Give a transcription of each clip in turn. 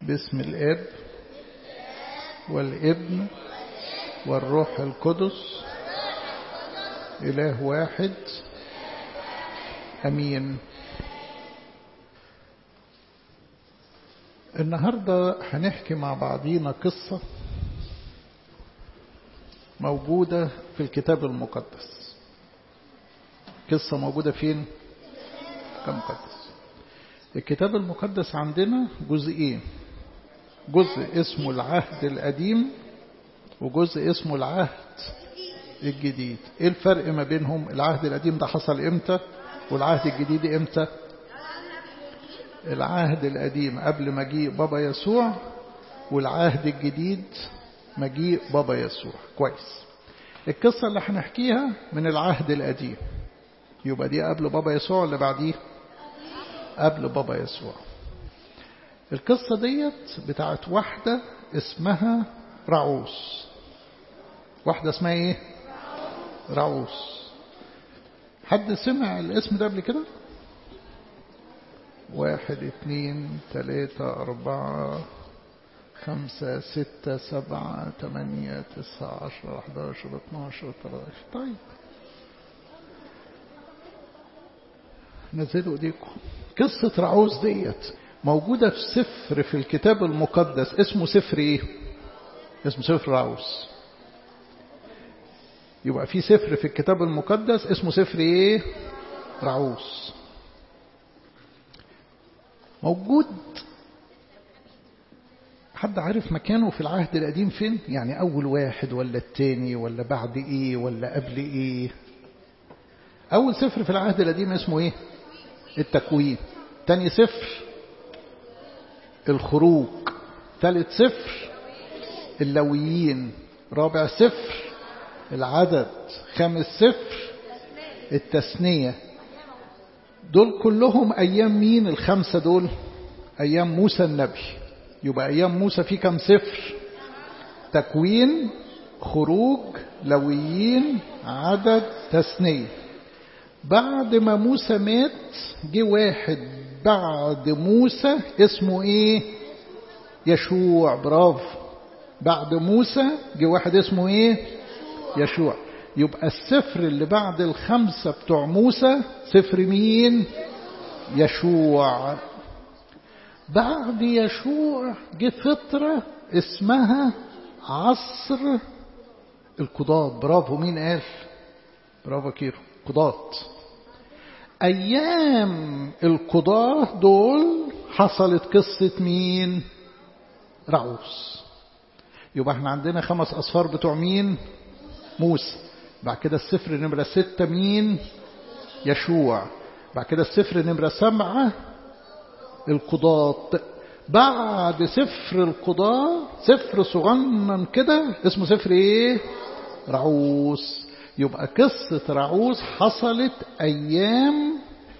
باسم الاب والابن والروح القدس اله واحد امين النهارده هنحكي مع بعضينا قصه موجوده في الكتاب المقدس قصه موجوده فين في المقدس الكتاب المقدس عندنا جزئين جزء اسمه العهد القديم وجزء اسمه العهد الجديد ايه الفرق ما بينهم العهد القديم ده حصل امتى والعهد الجديد امتى العهد القديم قبل مجيء بابا يسوع والعهد الجديد مجيء بابا يسوع كويس القصة اللي هنحكيها من العهد القديم يبقى دي قبل بابا يسوع ولا بعديه قبل بابا يسوع القصة ديت بتاعت واحدة اسمها رعوس واحدة اسمها ايه رعوس حد سمع الاسم ده قبل كده واحد اتنين تلاتة أربعة خمسة ستة سبعة تمانية تسعة عشرة حداشر اتناشر تلاتاشر طيب نزلوا ايديكم قصة رعوز ديت موجودة في سفر في الكتاب المقدس اسمه سفر ايه اسمه سفر رعوز يبقى في سفر في الكتاب المقدس اسمه سفر ايه رعوز موجود حد عارف مكانه في العهد القديم فين يعني اول واحد ولا التاني ولا بعد ايه ولا قبل ايه اول سفر في العهد القديم اسمه ايه التكوين تاني سفر الخروج ثالث سفر اللويين رابع سفر العدد خامس سفر التثنية دول كلهم أيام مين الخمسة دول أيام موسى النبي يبقى أيام موسى في كم سفر تكوين خروج لويين عدد تثنية بعد ما موسى مات جه واحد بعد موسى اسمه ايه يشوع برافو بعد موسى جه واحد اسمه ايه يشوع يبقى السفر اللي بعد الخمسة بتوع موسى سفر مين يشوع بعد يشوع جه فترة اسمها عصر القضاة برافو مين قال برافو كيرو قضاة أيام القضاة دول حصلت قصة مين رعوس يبقى احنا عندنا خمس أصفار بتوع مين موسى بعد كده السفر نمرة ستة مين يشوع بعد كده السفر نمرة سبعة القضاة بعد سفر القضاة سفر صغنن كده اسمه سفر ايه رعوس يبقى قصة رعوس حصلت أيام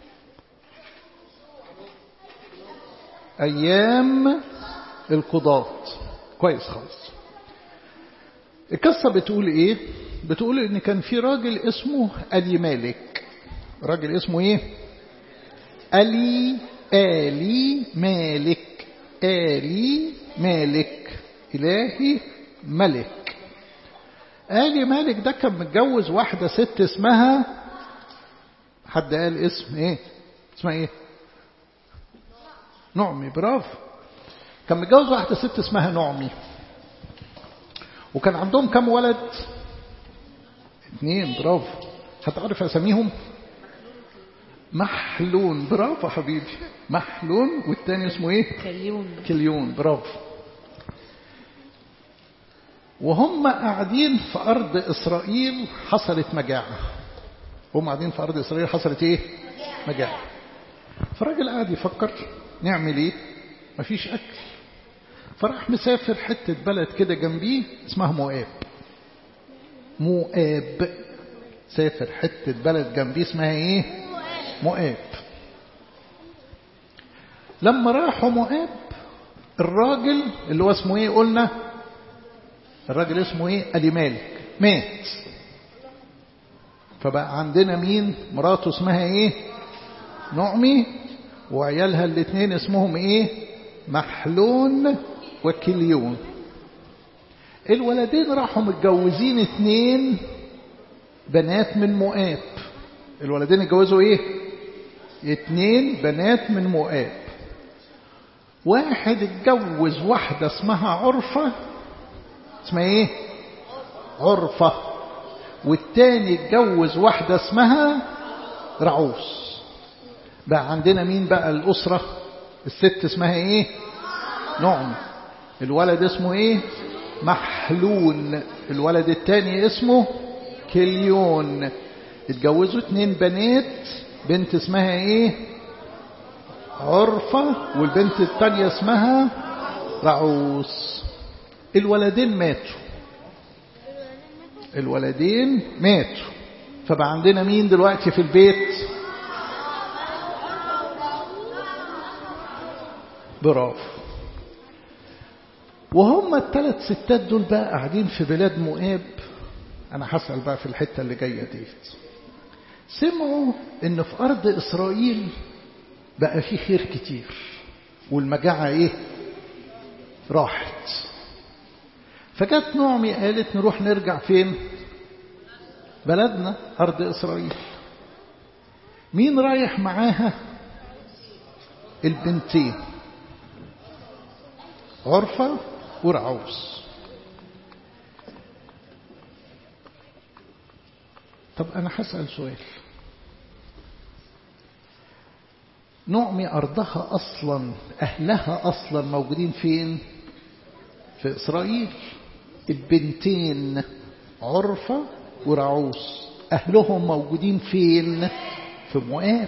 أيام القضاة كويس خالص القصة بتقول إيه بتقول إن كان في راجل اسمه ألي مالك راجل اسمه إيه ألي آلي مالك آلي مالك إلهي ملك آلي مالك ده كان متجوز واحدة ست اسمها حد قال اسم ايه اسمها ايه نعمي برافو كان متجوز واحدة ست اسمها نعمي وكان عندهم كم ولد اتنين برافو هتعرف اساميهم محلون برافو حبيبي محلون والتاني اسمه ايه كليون كليون برافو وهم قاعدين في أرض إسرائيل حصلت مجاعة هم قاعدين في أرض إسرائيل حصلت إيه مجاعة فالراجل قاعد يفكر نعمل إيه مفيش أكل فراح مسافر حتة بلد كده جنبيه اسمها مؤاب مؤاب سافر حتة بلد جنبيه اسمها إيه مؤاب لما راحوا مؤاب الراجل اللي هو اسمه ايه قلنا الراجل اسمه ايه ألي مالك مات فبقى عندنا مين مراته اسمها ايه نعمي وعيالها الاثنين اسمهم ايه محلون وكليون الولدين راحوا متجوزين اتنين بنات من مؤاب الولدين اتجوزوا ايه اتنين بنات من مؤاب واحد اتجوز واحدة اسمها عرفة اسمها ايه عرفة والتاني اتجوز واحدة اسمها رعوس بقى عندنا مين بقى الأسرة الست اسمها ايه نعم الولد اسمه ايه محلون الولد التاني اسمه كليون اتجوزوا اتنين بنات بنت اسمها ايه عرفة والبنت التانية اسمها رعوس الولدين ماتوا الولدين ماتوا فبقى عندنا مين دلوقتي في البيت برافو وهم الثلاث ستات دول بقى قاعدين في بلاد مؤاب انا هسأل بقى في الحتة اللي جاية ديت سمعوا ان في ارض اسرائيل بقى في خير كتير والمجاعة ايه راحت فجت نعمي قالت نروح نرجع فين بلدنا أرض إسرائيل مين رايح معاها البنتين عرفة ورعوس طب أنا هسأل سؤال نعمي أرضها أصلا أهلها أصلا موجودين فين في إسرائيل البنتين عرفة ورعوس أهلهم موجودين فين في مؤاب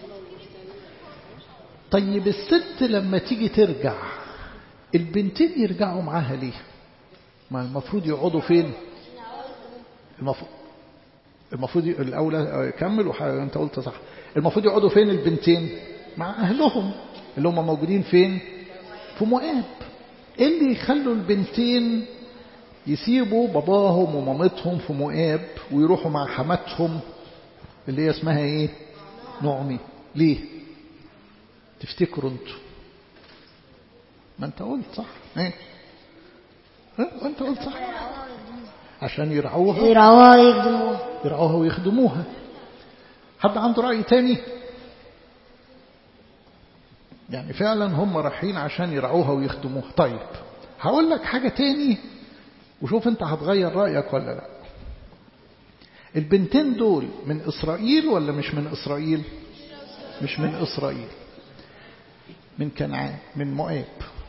طيب الست لما تيجي ترجع البنتين يرجعوا معاها ليه ما المفروض يقعدوا فين المفروض المفروض الأولى كمل وانت قلت صح المفروض يقعدوا فين البنتين مع أهلهم اللي هم موجودين فين في مؤاب ايه اللي يخلوا البنتين يسيبوا باباهم ومامتهم في مؤاب ويروحوا مع حماتهم اللي هي اسمها ايه نعمي ليه تفتكروا انتوا ما انت قلت صح ايه انت قلت صح عشان يرعوها يرعوها ويخدموها يرعوها ويخدموها حد عنده رأي تاني يعني فعلا هم رايحين عشان يرعوها ويخدموها طيب هقول لك حاجة تاني وشوف انت هتغير رأيك ولا لا البنتين دول من إسرائيل ولا مش من إسرائيل مش من إسرائيل من كنعان من مؤاب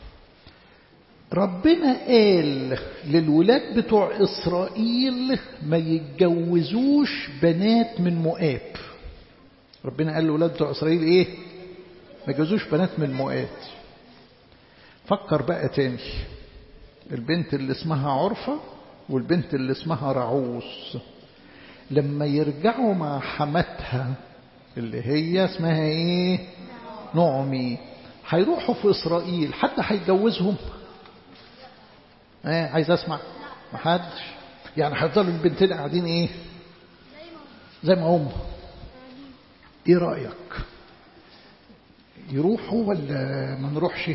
ربنا قال للولاد بتوع إسرائيل ما يتجوزوش بنات من مؤاب ربنا قال للولاد بتوع إسرائيل إيه ما يتجوزوش بنات من مؤاب فكر بقى تاني البنت اللي اسمها عرفة والبنت اللي اسمها رعوس لما يرجعوا مع حماتها اللي هي اسمها ايه نعمي هيروحوا في إسرائيل حد هيتجوزهم ايه عايز اسمع محدش يعني هيفضلوا البنتين قاعدين ايه زي ما هم ايه رأيك يروحوا ولا ما نروحش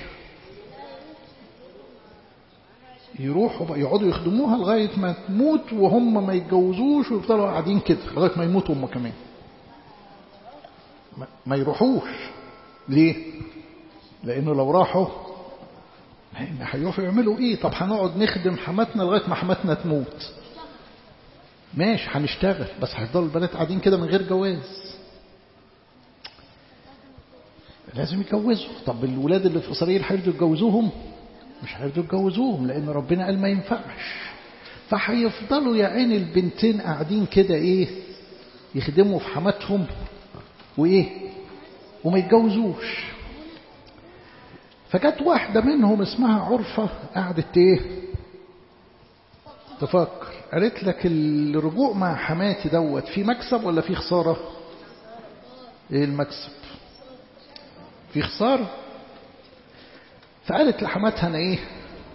يروحوا يقعدوا يخدموها لغاية ما تموت وهم ما يتجوزوش ويفضلوا قاعدين كده لغاية ما يموتوا هم كمان ما يروحوش ليه لانه لو راحوا هيروحوا يعملوا ايه طب هنقعد نخدم حماتنا لغايه ما حماتنا تموت ماشي هنشتغل بس هيفضلوا البنات قاعدين كده من غير جواز لازم يتجوزوا طب الولاد اللي في اسرائيل هيرضوا يتجوزوهم مش هيرضوا يتجوزوهم لان ربنا قال ما ينفعش فهيفضلوا يا عين البنتين قاعدين كده ايه يخدموا في حماتهم وايه وما يتجوزوش فجت واحدة منهم اسمها عرفة قعدت ايه تفكر قالت لك الرجوع مع حماتي دوت في مكسب ولا في خسارة ايه المكسب في خسارة فقالت لحماتها انا ايه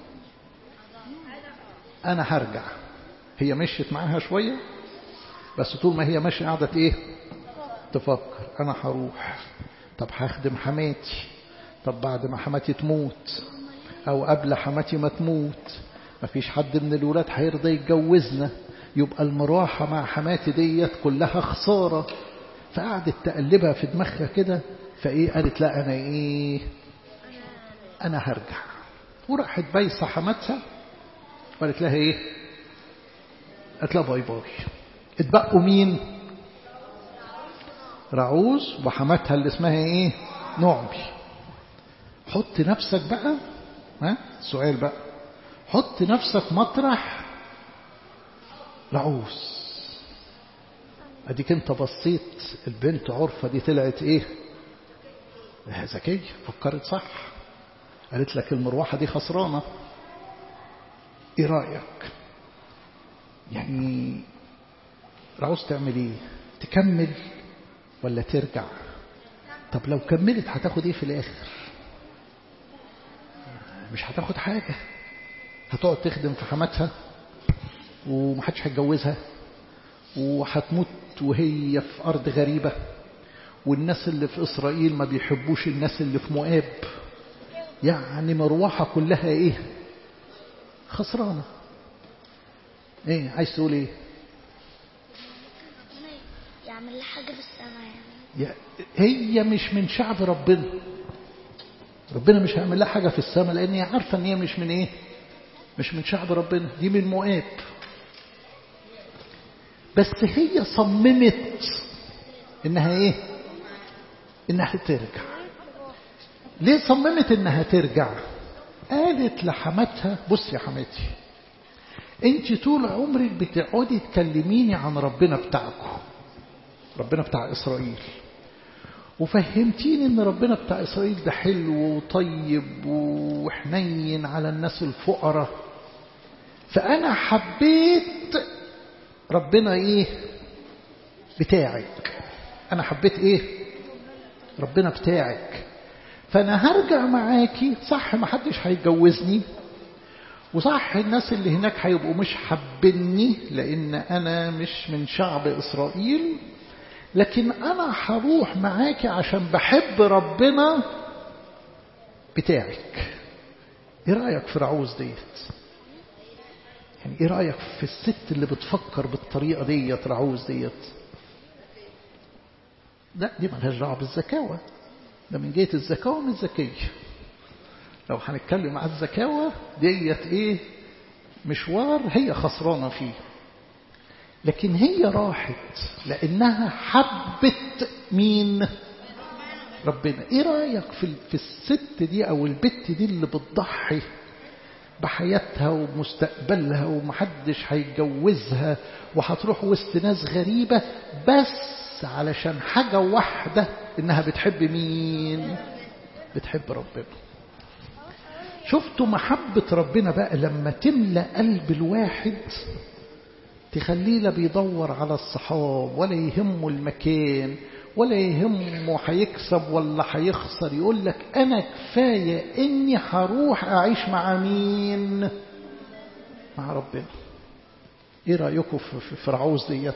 انا هرجع هي مشيت معاها شوية بس طول ما هي ماشية قعدت ايه تفكر انا هروح طب هخدم حماتي طب بعد ما حماتي تموت أو قبل حماتي ما تموت ما فيش حد من الولاد هيرضى يتجوزنا يبقى المروحة مع حماتي ديت كلها خسارة فقعدت تقلبها في دماغها كده فإيه قالت لا أنا إيه أنا هرجع وراحت بايسة حماتها وقالت لها إيه قالت لها باي باي اتبقوا مين رعوز وحماتها اللي اسمها إيه نعمي حط نفسك بقى ها سؤال بقى حط نفسك مطرح رعوز اديك انت بصيت البنت عرفة دي طلعت ايه ذكية فكرت صح قالت لك المروحة دي خسرانة ايه رأيك يعني رعوز تعمل ايه تكمل ولا ترجع طب لو كملت هتاخد ايه في الاخر مش هتاخد حاجة هتقعد تخدم في حماتها ومحدش هيتجوزها وهتموت وهي في أرض غريبة والناس اللي في إسرائيل ما بيحبوش الناس اللي في مؤاب يعني مروحة كلها إيه خسرانة إيه عايز تقول إيه يعمل لها حاجة في السماء يعني هي مش من شعب ربنا ربنا مش هيعمل لها حاجة في السماء لأن هي عارفة أن هي مش من إيه مش من شعب ربنا دي من مؤاب بس هي صممت إنها إيه إنها ترجع ليه صممت إنها ترجع قالت لحماتها بص يا حماتي انت طول عمرك بتقعدي تكلميني عن ربنا بتاعكم ربنا بتاع إسرائيل وفهمتيني ان ربنا بتاع إسرائيل ده حلو وطيب وحنين على الناس الفقراء فأنا حبيت ربنا إيه بتاعك أنا حبيت إيه ربنا بتاعك فأنا هرجع معاكي صح ما حدش هيتجوزني وصح الناس اللي هناك هيبقوا مش حابيني لأن أنا مش من شعب إسرائيل لكن أنا هروح معاكي عشان بحب ربنا بتاعك إيه رأيك في رعوز ديت يعني إيه رأيك في الست اللي بتفكر بالطريقة ديت رعوز ديت لا دي ملهاش دعوة بالزكاوة ده من جهة الزكاوة من الزكية لو هنتكلم على الزكاوة ديت إيه مشوار هي خسرانة فيه لكن هي راحت لأنها حبت مين ربنا ايه رأيك في في الست دي او البت دي اللي بتضحي بحياتها ومستقبلها ومحدش هيتجوزها وهتروح وسط ناس غريبة بس علشان حاجة واحدة انها بتحب مين بتحب ربنا شفتوا محبة ربنا بقى لما تملى قلب الواحد تخليه لا بيدور على الصحاب ولا يهمه المكان ولا يهمه هيكسب ولا هيخسر يقول لك أنا كفاية إني هروح أعيش مع مين مع ربنا إيه رأيكم في فرعوز ديت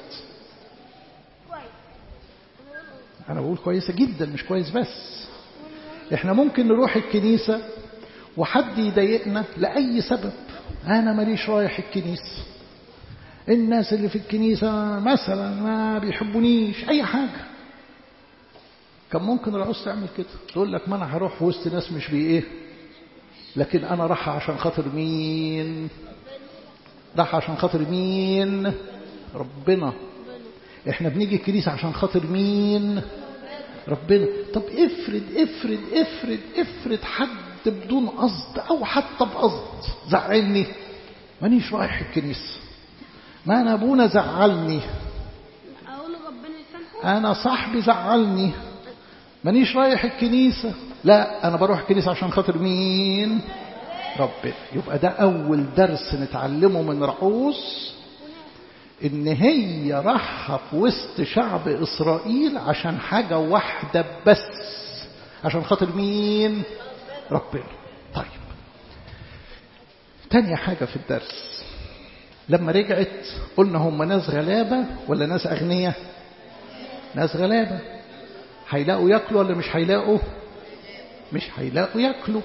أنا بقول كويسة جدا مش كويس بس إحنا ممكن نروح الكنيسة وحد يضايقنا لأي سبب أنا ماليش رايح الكنيسة الناس اللي في الكنيسة مثلا ما بيحبونيش أي حاجة كان ممكن العروس تعمل كده تقول لك ما أنا هروح في وسط ناس مش بي إيه لكن أنا راح عشان خاطر مين راح عشان خاطر مين ربنا احنا بنيجي الكنيسة عشان خاطر مين ربنا طب افرض افرض افرض افرض حد بدون قصد او حتى بقصد زعلني مانيش رايح الكنيسه ما أنا أبونا زعلني أقول ربنا يسامحه أنا صاحبي زعلني مانيش رايح الكنيسة لا أنا بروح الكنيسة عشان خاطر مين ربنا يبقى ده أول درس نتعلمه من رعوس إن هي راحة في وسط شعب إسرائيل عشان حاجة واحدة بس عشان خاطر مين ربنا طيب تانية حاجة في الدرس لما رجعت قلنا هم ناس غلابة ولا ناس أغنياء ناس غلابة هيلاقوا ياكلوا ولا مش هيلاقوا مش هيلاقوا ياكلوا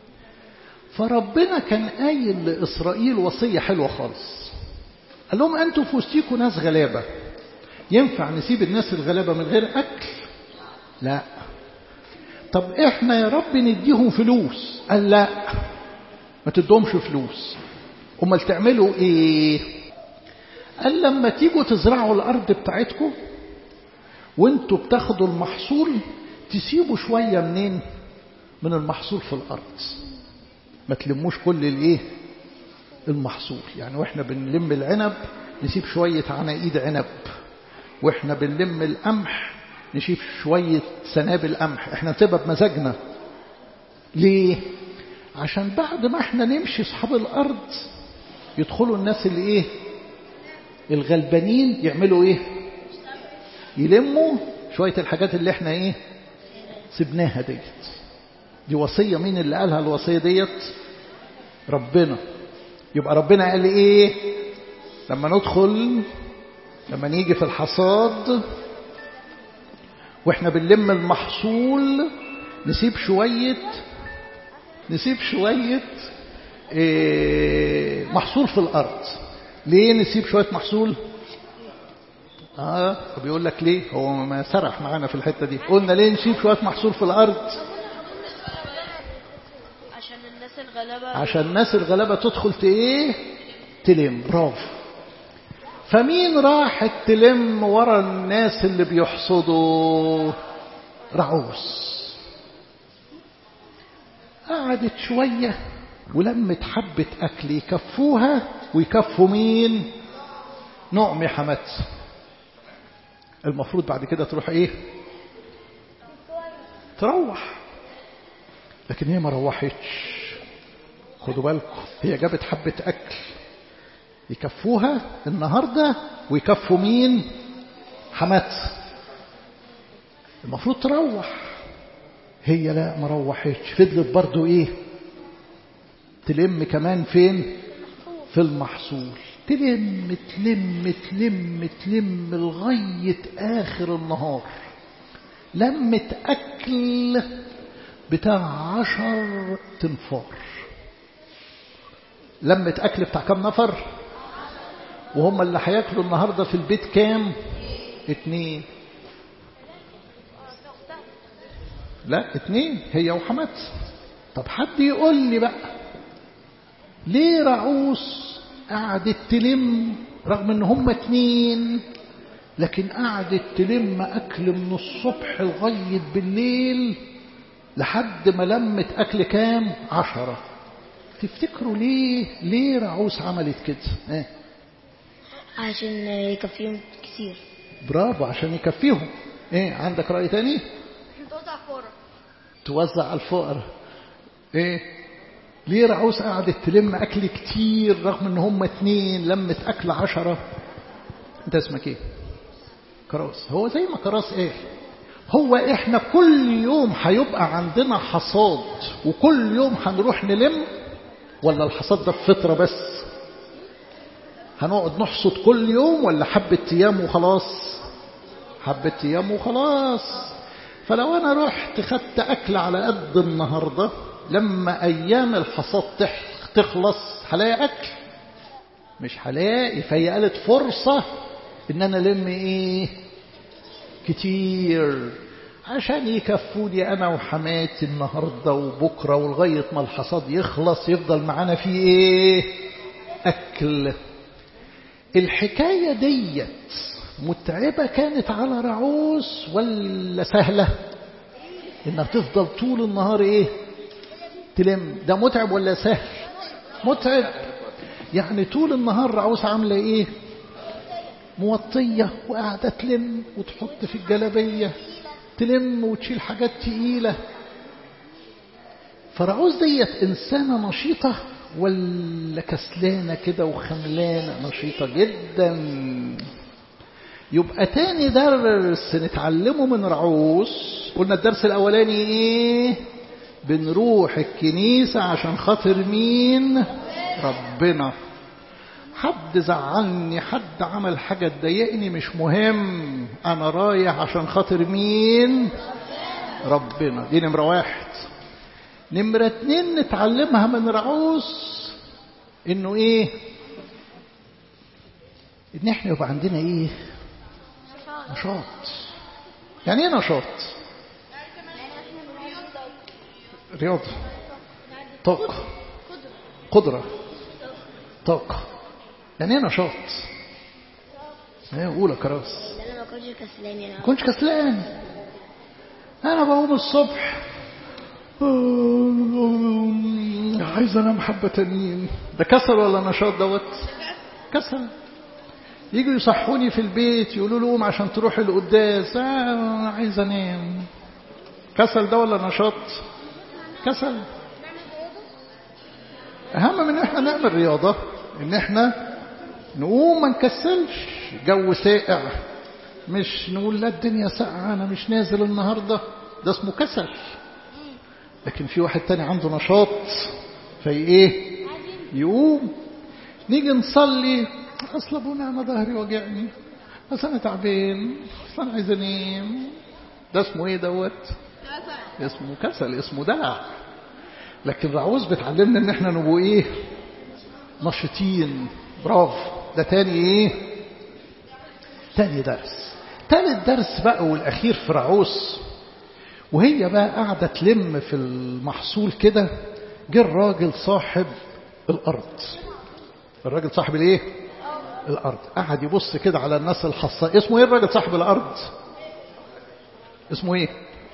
فربنا كان قايل لإسرائيل وصية حلوة خالص قال لهم أنتوا في وسطيكوا ناس غلابة ينفع نسيب الناس الغلابة من غير أكل لا طب احنا يا رب نديهم فلوس قال لا ما تدهمش فلوس امال تعملوا ايه قال لما تيجوا تزرعوا الارض بتاعتكم وانتوا بتاخدوا المحصول تسيبوا شوية منين من المحصول في الارض ما تلموش كل الايه المحصول يعني واحنا بنلم العنب نسيب شوية عناقيد عنب واحنا بنلم القمح نشيب شوية سنابل قمح احنا نسيبها بمزاجنا ليه عشان بعد ما احنا نمشي اصحاب الارض يدخلوا الناس اللي ايه الغلبانين يعملوا ايه يلموا شوية الحاجات اللي احنا ايه سبناها ديت دي وصية مين اللي قالها الوصية ديت ربنا يبقى ربنا قال ايه لما ندخل لما نيجي في الحصاد واحنا بنلم المحصول نسيب شوية نسيب شوية إيه محصول في الأرض ليه نسيب شوية محصول اه بيقول لك ليه هو ما سرح معانا في الحتة دي قلنا ليه نسيب شوية محصول في الأرض عشان الناس الغلابة عشان الناس الغلابة تدخل ايه تلم برافو فمين راحت تلم ورا الناس اللي بيحصدوا رعوس قعدت شوية ولمت حبة أكل يكفوها ويكفوا مين نعمي حمات المفروض بعد كده تروح ايه تروح لكن هي ما روحتش خدوا بالكم هي جابت حبة أكل يكفوها النهاردة ويكفوا مين حمات المفروض تروح هي لا ما روحتش فضلت برضو ايه تلم كمان فين في المحصول تلم تلم تلم تلم لغاية آخر النهار لمت أكل بتاع عشر تنفار لمت أكل بتاع كم نفر وهم اللي هياكلوا النهاردة في البيت كام اتنين لا اتنين هي وحمات طب حد يقول لي بقى ليه رعوس قعدت تلم رغم ان هم اتنين لكن قعدت تلم اكل من الصبح لغاية بالليل لحد ما لمت اكل كام عشرة تفتكروا ليه ليه رعوس عملت كده اه. عشان يكفيهم كتير برافو عشان يكفيهم ايه عندك رأي تاني توزع فورة توزع على الفقراء ايه ليه رعوس قعدت تلم اكل كتير رغم ان هم اتنين لمت اكل عشرة انت اسمك ايه كراس هو زي ما كراس ايه هو احنا كل يوم هيبقى عندنا حصاد وكل يوم هنروح نلم ولا الحصاد ده بفطرة بس هنقعد نحصد كل يوم ولا حبة ايام وخلاص حبة ايام وخلاص فلو انا رحت خدت اكل على قد النهارده لما ايام الحصاد تخلص هلاقي اكل مش هلاقي فهي قالت فرصة ان انا الم ايه كتير عشان يكفوني انا وحماتي النهاردة وبكرة ولغاية ما الحصاد يخلص يفضل معانا فيه ايه اكل الحكاية ديت متعبة كانت على رعوس ولا سهلة انها تفضل طول النهار ايه تلم ده متعب ولا سهل متعب يعني طول النهار رعوس عاملة ايه موطية وقاعدة تلم وتحط في الجلبية تلم وتشيل حاجات تقيلة فرعوس ديت إنسانة نشيطة ولا كسلانة كده وخملانة نشيطة جدا يبقى تاني درس نتعلمه من رعوس قلنا الدرس الأولاني إيه بنروح الكنيسة عشان خاطر مين ربنا حد زعلني حد عمل حاجة تضايقني مش مهم أنا رايح عشان خاطر مين ربنا دي نمرة واحد نمرة اتنين نتعلمها من رعوس انه ايه ان احنا يبقى عندنا ايه نشاط يعني ايه نشاط رياضة طاقة قدرة طاقة يعني ايه نشاط ايه قولة كراس انا ما كنتش كسلان يعني ما كنتش كسلان انا بقوم الصبح عايز انام حبة تانيين ده كسل ولا نشاط دوت كسل يجوا يصحوني في البيت يقولوا له قوم عشان تروح القداس آه أنا عايز انام كسل ده ولا نشاط كسل اهم من ان احنا نعمل رياضة ان احنا نقوم ما نكسلش جو ساقع مش نقول لا الدنيا ساقعة انا مش نازل النهاردة ده اسمه كسل لكن في واحد تاني عنده نشاط في ايه يقوم نيجي نصلي اصل ابونا انا ظهري وجعني بس انا تعبان اصل انا عايز انام ده اسمه ايه دوت اسمه كسل اسمه دلع لكن رعوز بتعلمنا ان احنا نبقوا ايه نشيطين برافو ده تاني ايه تاني درس تالت درس بقى والاخير في رعوس وهي بقى قاعدة تلم في المحصول كده جه الراجل صاحب الأرض الراجل صاحب الايه الأرض قعد يبص كده على الناس الحصاء اسمه ايه الراجل صاحب الأرض اسمه ايه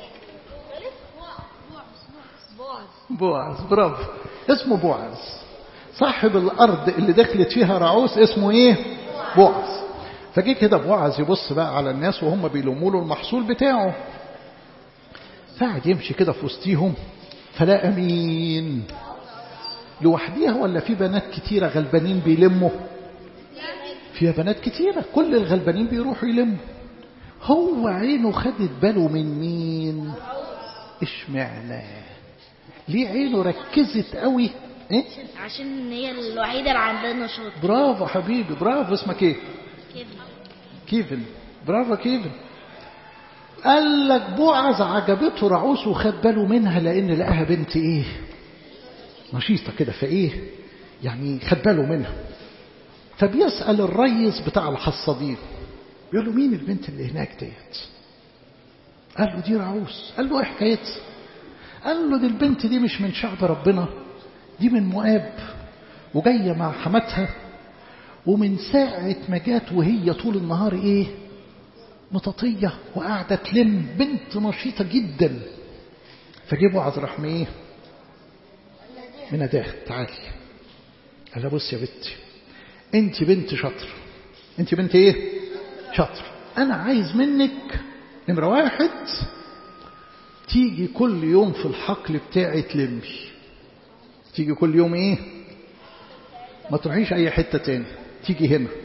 بوعز برافو اسمه بوعز صاحب الأرض اللي دخلت فيها رعوس اسمه ايه بوعز فجه كده بوعز يبص بقى على الناس وهم بيلموا له المحصول بتاعه فقعد يمشي كده في وسطيهم فلقى مين لوحديها ولا في بنات كتيرة غلبانين بيلموا فيها بنات كتيرة كل الغلبانين بيروحوا يلموا هو عينه خدت باله من مين اشمعنى ليه عينه ركزت قوي ايه عشان هي الوحيدة اللي عندها نشاط برافو حبيبي برافو اسمك ايه كده كيفن برافو كيفن قال لك بوعز عجبته رعوس وخد باله منها لان لقاها بنت ايه نشيطه كده فايه يعني خد باله منها فبيسال الريس بتاع الحصادين بيقول له مين البنت اللي هناك ديت قال له دي رعوس قال له ايه حكايتها قال له دي البنت دي مش من شعب ربنا دي من مؤاب وجايه مع حماتها ومن ساعة ما جات وهي طول النهار ايه مطاطية وقاعدة تلم بنت نشيطة جدا فجيبوا عز رحمة ايه من اداه تعالي قال لها بص يا بنتي انت بنت شاطر انت بنت ايه شاطر انا عايز منك نمرة واحد تيجي كل يوم في الحقل بتاعي تلمي تيجي كل يوم ايه ما تروحيش اي حتة تاني تيجي هنا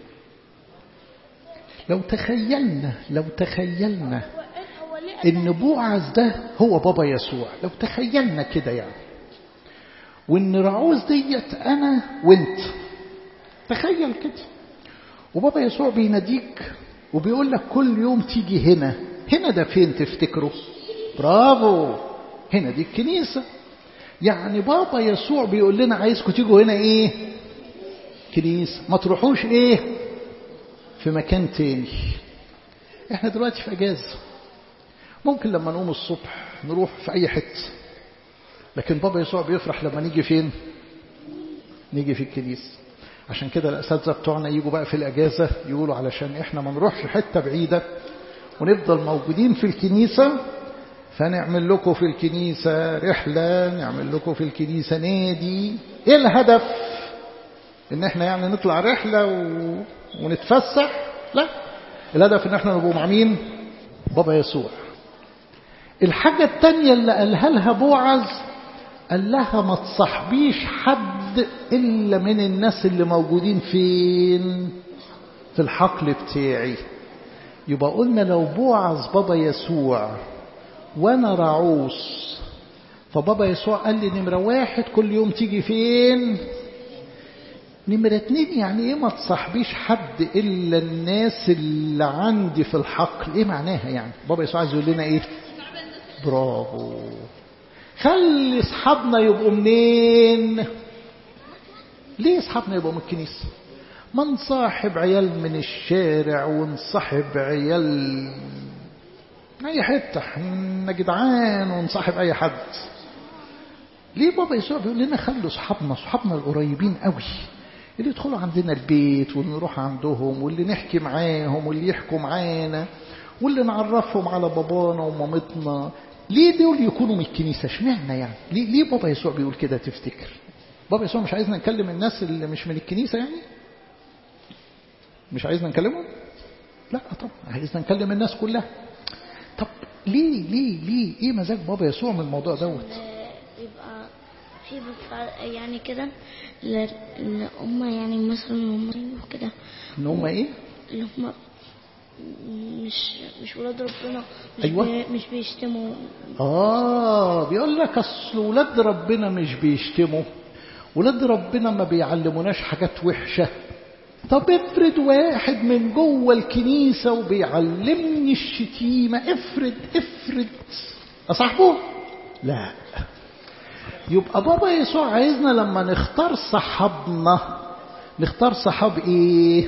لو تخيلنا لو تخيلنا ان بوعز ده هو بابا يسوع لو تخيلنا كده يعني وان رعوز ديت انا وانت تخيل كده وبابا يسوع بيناديك وبيقول لك كل يوم تيجي هنا هنا ده فين تفتكروا برافو هنا دي الكنيسة يعني بابا يسوع بيقول لنا عايزكم تيجوا هنا ايه كنيسة ما تروحوش ايه في مكان تاني احنا دلوقتي في اجازة ممكن لما نقوم الصبح نروح في اي حتة لكن بابا يسوع بيفرح لما نيجي فين نيجي في الكنيسة عشان كده الاساتذه بتوعنا يجوا بقى في الاجازه يقولوا علشان احنا ما نروحش حته بعيده ونفضل موجودين في الكنيسه فنعمل لكم في الكنيسه رحله نعمل لكم في الكنيسه نادي ايه الهدف ان احنا يعني نطلع رحله و... ونتفسح لا الهدف ان احنا نبقوا مع مين بابا يسوع الحاجه الثانيه اللي قالها لها بوعز قال لها ما تصاحبيش حد إلا من الناس اللي موجودين فين في الحقل بتاعي يبقى قلنا لو بوعز بابا يسوع وانا رعوس فبابا يسوع قال لي نمرة واحد كل يوم تيجي فين نمرة اتنين يعني ايه ما تصاحبيش حد الا الناس اللي عندي في الحقل ايه معناها يعني بابا يسوع عايز يقول لنا ايه برافو خلي اصحابنا يبقوا منين ليه اصحابنا يبقوا من الكنيسة ما نصاحب عيال من الشارع ونصاحب عيال اي حته احنا جدعان ونصاحب اي حد ليه بابا يسوع بيقول لنا خلوا اصحابنا اصحابنا القريبين قوي اللي يدخلوا عندنا البيت واللي نروح عندهم واللي نحكي معاهم واللي يحكوا معانا واللي نعرفهم على بابانا ومامتنا ليه دول يكونوا من الكنيسة اشمعنى يعني ليه, ليه بابا يسوع بيقول كده تفتكر بابا يسوع مش عايزنا نكلم الناس اللي مش من الكنيسة يعني مش عايزنا نكلمهم لا طبعا عايزنا نكلم الناس كلها طب ليه ليه ليه ايه مزاج بابا يسوع من الموضوع دوت يبقى في بفع- يعني كده ل- ان هم يعني مثلا هم وكده ان هم ايه اللي هم مش مش ولاد ربنا مش أيوة. بي مش بيشتموا آه بيقول لك أصل ولاد ربنا مش بيشتموا ولاد ربنا ما بيعلموناش حاجات وحشة طب افرض واحد من جوه الكنيسة وبيعلمني الشتيمة افرض افرض أصاحبه لا يبقى بابا يسوع عايزنا لما نختار صحابنا نختار صحاب ايه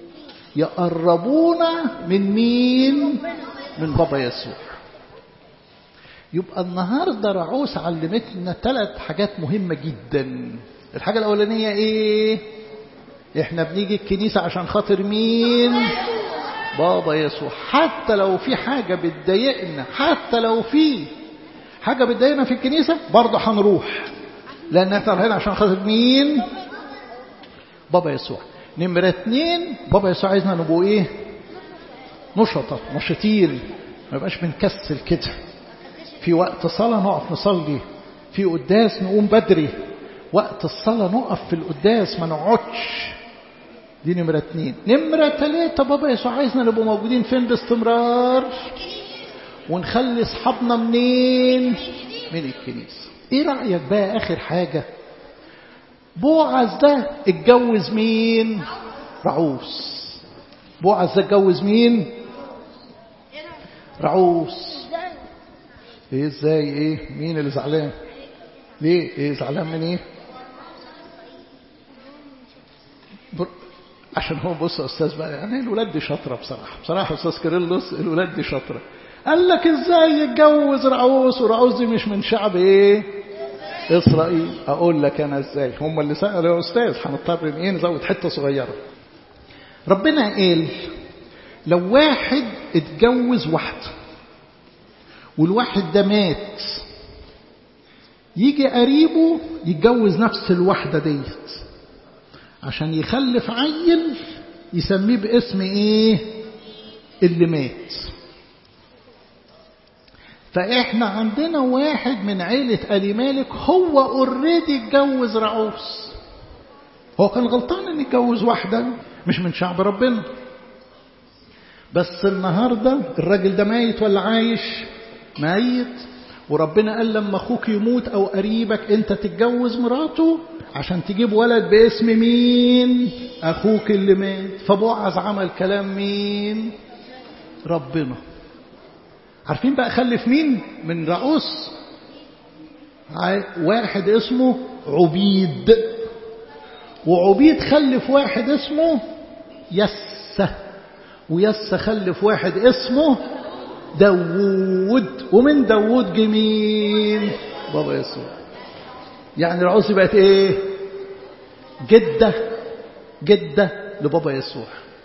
يقربونا من مين من بابا يسوع يبقى النهاردة رعوس علمتنا ثلاث حاجات مهمة جدا الحاجة الأولانية إيه إحنا بنيجي الكنيسة عشان خاطر مين بابا يسوع حتى لو في حاجة بتضايقنا حتى لو في حاجة بتضايقنا في الكنيسة برضه هنروح لأن احنا رايحين عشان خاطر مين بابا يسوع نمرة اتنين بابا يسوع عايزنا نبقوا ايه نشطة نشطين ما يبقاش بنكسل كده في وقت صلاة نقف نصلي في قداس نقوم بدري وقت الصلاة نقف في القداس ما نقعدش دي نمرة اتنين نمرة تلاتة بابا يسوع عايزنا نبقوا موجودين فين باستمرار ونخلي اصحابنا منين من الكنيسة ايه رأيك بقى اخر حاجة بوعز ده اتجوز مين رعوس بوعز ده اتجوز مين رعوس ايه ازاي ايه مين اللي زعلان ليه ايه زعلان من ايه بر... عشان هو بص يا استاذ بقى يعني الولاد دي شاطره بصراحه بصراحه استاذ كيرلس الولاد دي شاطره قال لك ازاي يتجوز رعوس ورعوس دي مش من شعب ايه اسرائيل اقول لك انا ازاي هم اللي سالوا يا استاذ هنضطر ايه نزود حته صغيره ربنا قال لو واحد اتجوز واحده والواحد ده مات يجي قريبه يتجوز نفس الواحدة ديت عشان يخلف عيل يسميه باسم ايه اللي مات فاحنا عندنا واحد من عيلة ألي مالك هو اوريدي اتجوز رعوس هو كان غلطان ان يتجوز واحدة مش من شعب ربنا بس النهاردة الراجل ده ميت ولا عايش ميت وربنا قال لما اخوك يموت او قريبك انت تتجوز مراته عشان تجيب ولد باسم مين اخوك اللي مات فبوعز عمل كلام مين ربنا عارفين بقى خلف مين من رؤوس واحد اسمه عبيد وعبيد خلف واحد اسمه يسه ويسه خلف واحد اسمه داوود ومن داوود جميل بابا يسوع يعني العصي بقت ايه جدة جدة لبابا يسوع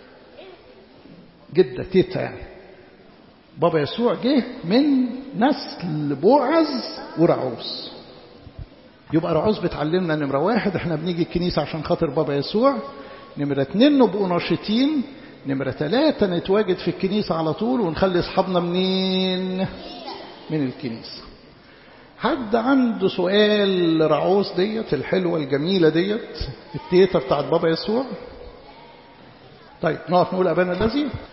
جدة تيتا يعني بابا يسوع جه من نسل بوعز ورعوس يبقى رعوس بتعلمنا نمرة واحد احنا بنيجي الكنيسة عشان خاطر بابا يسوع نمرة اتنين نبقوا ناشطين نمرة ثلاثة نتواجد في الكنيسة على طول ونخلي أصحابنا منين من الكنيسة حد عنده سؤال رعوس ديت الحلوة الجميلة ديت التيتا بتاعت بابا يسوع طيب نقف نقول أبانا الذي